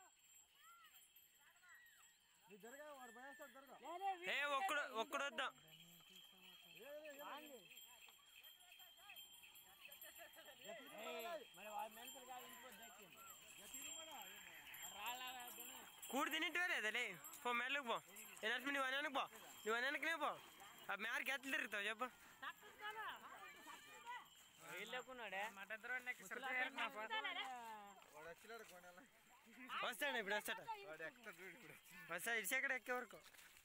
నీ జరగా వాడు భయస్తాడు జరగా ఏ ఒక్కడు ఒక్కడు వద్దాం మరి వాడు మనుషులు కాదు ఇంకో దక్కింది రాళ్ళ కూడి తినిట్టు లేదలే పో మెల్లకు పో ఏ నరసింహ నువ్వు అనకు పో నువ్వు అనకనే పో ఆ మేరకి ఎట్లా తిరుగుతావు చెప్పు వెళ్ళకున్నాడే వాడు వచ్చినాడు కొనాల వస్తాడు ఇప్పుడు వస్తాడు వాడు ఎక్కడ చూడు ఇప్పుడు వస్తాడు ఇటు ఎక్కడ ఎక్కే వరకు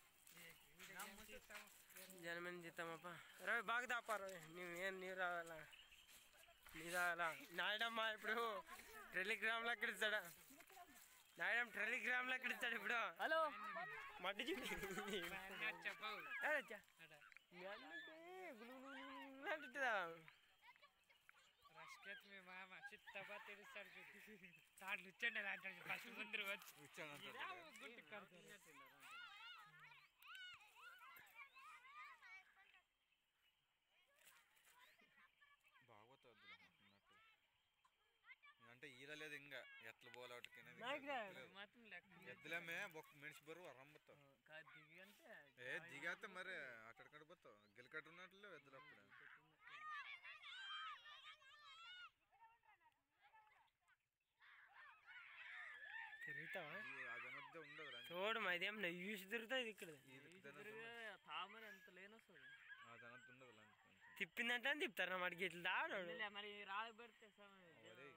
జనమని జీతమప్ప రవి బాగా దాపారు నువ్వు ఏం నీవు రావాలా నీ రావాలా నాయడమ్మ ఇప్పుడు టెలిగ్రామ్లో ఎక్కడ ఇస్తాడా నాయడం టెలిగ్రామ్లో ఎక్కడ ఇస్తాడు ఇప్పుడు హలో మట్టి చూపి చెప్పవు ఏ రచ్చా. మీ అన్నకి గులు గులు గులు గులు అంటుంటుందా? రస్కెత్ మీ మామ చిత్తపా తెలుస్తాడు చూడు తాళ్ళు ఇచ్చండి అంటాడు ఫస్ట్ ముందు వచ్చి గుట్టి కడతారు బాగోతుంది అన్నట్టు అంటే ఈరలేదు ఇంకా ఎట్ల పోలాటకి మాత్రం లెక్క ఎద్దులేమే ఒక మనిషి బరువు అరంబతావు కాదు దిగి అంటే ఏ దిగాతే మరి అక్కడ కడిపోతావు గిలకట్టు ఉన్నట్లు ఎద్దులు అప్పుడు తిరుగుతావా ఈ అది మధ్య ఉండదు రా. చూడు ఇదేం యూస్ తిరుగుతుంది ఇక్కడ ఈ దిక్కుదన తామర ఎంత లేనొస్తుంది అది అనద్దు ఉండదు లా కొంచెం తిప్పిందంటే అని తిప్పుతారు నా మడికి ఇట్లా దాడు మరి రాళ్ళ పెడితే సమయం ఒరేయ్.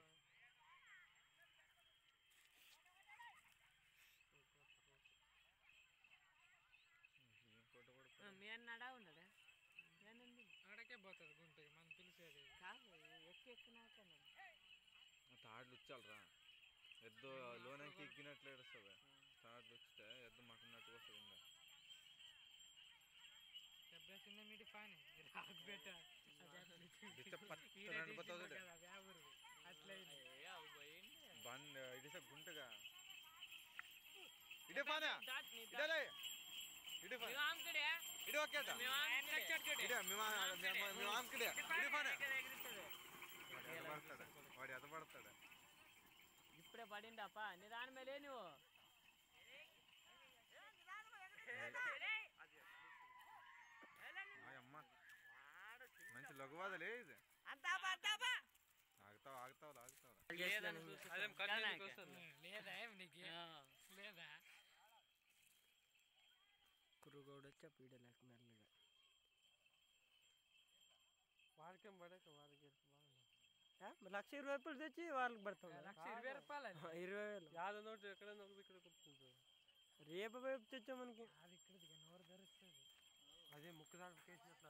ఏం కొట్ట కొడుకు. మీ అన్నాడా ఉన్నాడా మీ అన్న ఆడకే పోతుంది గుంటకి మనం పిలిచేది కాదు ఎక్కి ఎక్కినాక ఆ తాడులు వచ్చాలరా ఎద్దు లోనకి ఎక్కినట్లు ఏడుస్తుంది తాడులు వచ్చితే ఎద్దు మటున్నట్టుగా వస్తుంది ఇంకా దెబ్బేసిందే మీటి ఫాని రాకు బెట్ట బిచ్చ పచ్చని అనిపోతుంది చూడు. అట్లా బండ్ ఇడిసే గుంటగా ఇడే పానా ఇడలే ఇడే పానా ఇడే ఒకేట ఇడే మీ మా మీ మామకిడే ఇడే పానా వాడు ఎద పడతాడు వాడు ఎద పడతాడు ఇప్పుడే పడిండప్ప నిదాన మేలే నువ్వు ఆ అమ్మ మంచి లఘువాదలే ఇది ఆగుతావు ఆగుతావు ఆగుతావు లేదా ఏం నీకు లేదా కురుగోడు వచ్చా పీడలేక మెల్లగా వాడికేం పడక వాడికి ఆ, మరి లక్ష ఇరవై రూపాయలు తెచ్చి వాళ్ళకి పడతాం లక్ష ఇరవై రూపాయలు ఇరవై వేలు యాద నోటు ఎక్కడ నొక్కి ఇక్కడ కొడుతుంది రేపు వైపు తెచ్చా మనకి అది ఇక్కడ దిగ నోరు ధరిస్తుంది అదే ముక్కు దాకా కేసినట్లు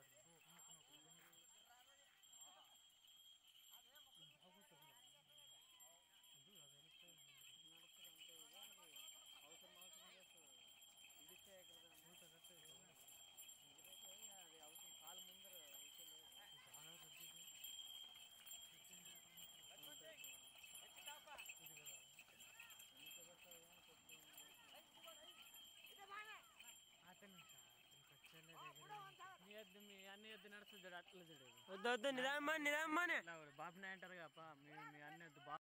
మీ ఎద్దు మీ అన్ని ఎద్దు నడుస్తుంది చూడు అట్లా చూడు వద్దు వద్దు నిదామ్మా నిదామ్మా బాబుని అంటారు కప్ప మేము